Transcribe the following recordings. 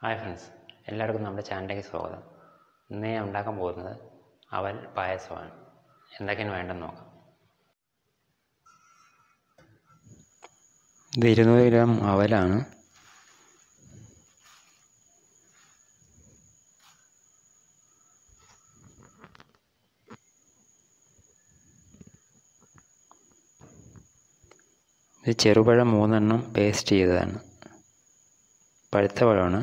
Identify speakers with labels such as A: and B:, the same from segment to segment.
A: hi friends എല്ലാവർക്കും നമ്മുടെ ചാനലിലേക്ക് സ്വാഗതം ഇന്ന് ഞാൻ ഉണ്ടാക്കാൻ പോകുന്നത് അവൽ പായസമാണ് എന്തൊക്കെയാണ് വേണ്ടെന്ന് നോക്കാം ഇത് ഇരുന്നൂറ് ഗ്രാം അവലാണ് ഇത് ചെറുപഴം മൂന്നെണ്ണം പേസ്റ്റ് ചെയ്തതാണ് പഴുത്ത പഴമാണ്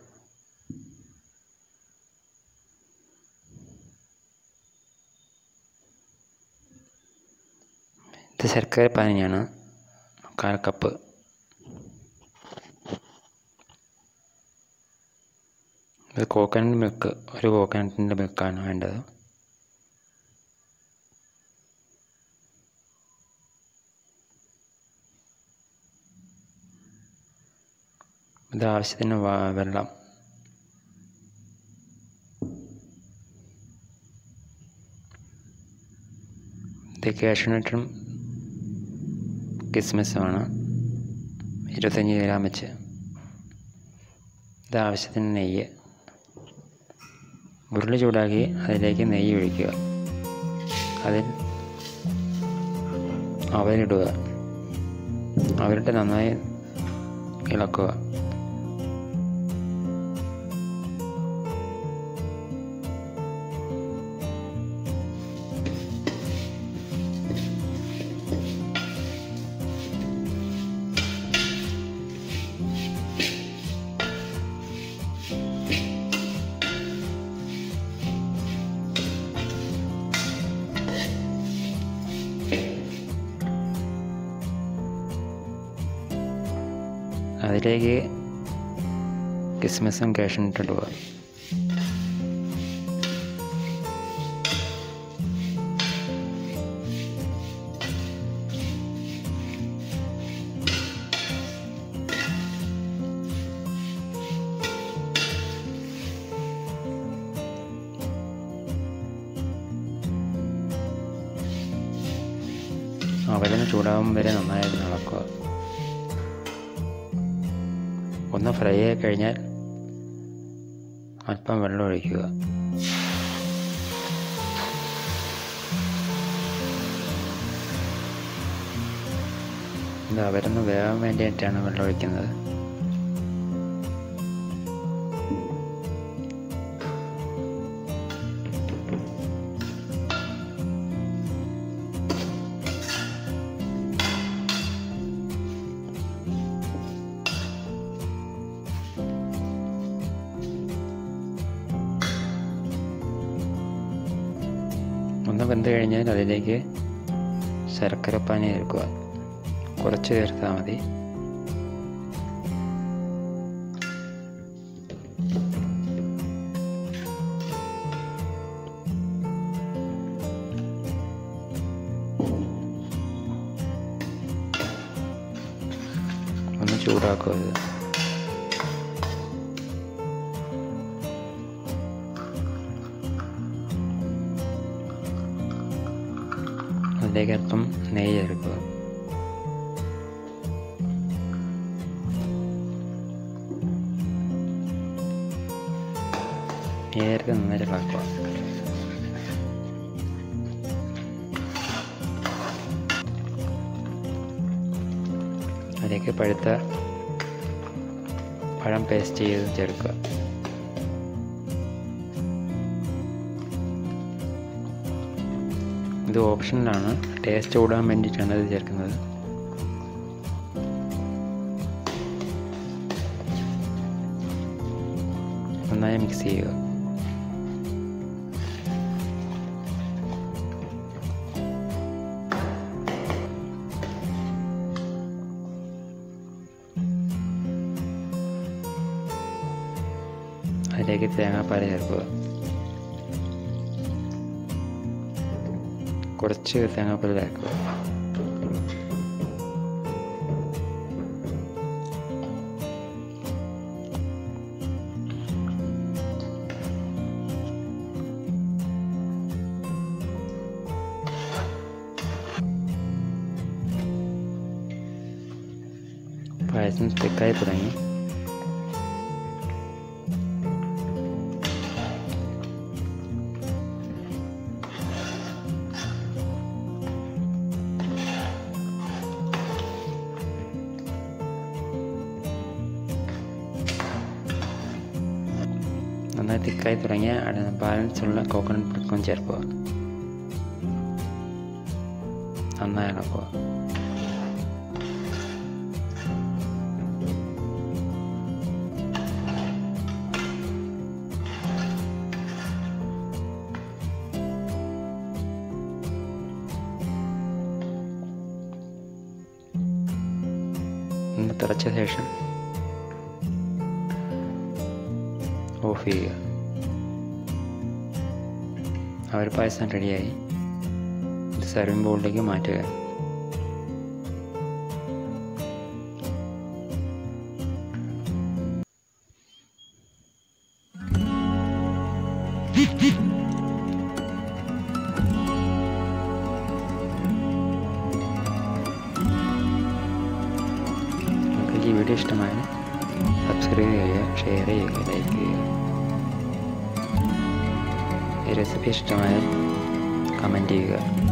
A: ഇത് ശർക്കര പാനിയാണ് കാൽ കപ്പ് ഇത് കോക്കനട്ട് മിൽക്ക് ഒരു കോക്കനട്ടിൻ്റെ മിൽക്കാണ് വേണ്ടത് ഇത് ആവശ്യത്തിന് വ- വെള്ളം ഇത് കാഷ്യൂനട്ടും കിസ്മിസുമാണ് ഇരുപത്തഞ്ച് ഗ്രാം വെച്ച് ഇത് ആവശ്യത്തിന് നെയ്യ് ഉരുളി ചൂടാക്കി അതിലേക്ക് നെയ്യ് ഒഴിക്കുക അതിൽ അവലിടുക അവലിട്ട് നന്നായി ഇളക്കുക അതിലേക്ക് കിസ്മിസും കാഷ്യൂനട്ടും ഇടുക അവലൊന്ന് ചൂടാകും വരെ നന്നായി ഇളക്കുക ഒന്ന് ഫ്രൈ ആയി കഴിഞ്ഞാൽ അല്പം വെള്ളം ഒഴിക്കുക ഇത് അവരൊന്ന് വേകാൻ വേണ്ടിയിട്ടാണ് വെള്ളം ഒഴിക്കുന്നത് ഒന്ന് വെന്ത് കഴിഞ്ഞാൽ അതിലേക്ക് ശർക്കരപ്പാനി ചേർക്കുക കുറച്ച് ചേർത്താൽ മതി ഒന്ന് ചൂടാക്കുക ഇത് അതിലേക്ക് അല്പം നെയ്യ് ചേർക്കുക നെയ്യ് ചേർത്ത് നന്നായിട്ട് ഇളക്കുക അതിലേക്ക് പഴുത്ത പഴം പേസ്റ്റ് ചെയ്ത് ചേർക്കുക ഇത് ഓപ്ഷനിലാണ് ടേസ്റ്റ് കൂടാൻ വേണ്ടിയിട്ടാണ് ഇത് ചേർക്കുന്നത് നന്നായി മിക്സ് ചെയ്യുക അതിലേക്ക് തേങ്ങാപ്പാൽ ചേർക്കുക കുറച്ച് തേങ്ങാപ്പാൽ ചേർക്കുക പായസം തിക്കായി തുടങ്ങി തിക്കായി തുടങ്ങിയ ബാലൻസ് ഉള്ള കോക്കനട്ട് മിൽക്കും ചേർക്കുക നന്നായി ഇളക്കുക ഒന്ന് തിളച്ച ശേഷം ഓഫ് ചെയ്യുക അവർ പായസം റെഡിയായി ഇത് സർവിംഗ് ബോളിലേക്ക് മാറ്റുക നിങ്ങൾക്ക് ഈ വീഡിയോ ഇഷ്ടമായാൽ സബ്സ്ക്രൈബ് ചെയ്യുക ഷെയർ ചെയ്യുക ലൈക്ക് ചെയ്യുക ഈ റെസിപ്പി ഇഷ്ടമായാൽ കമൻറ്റ് ചെയ്യുക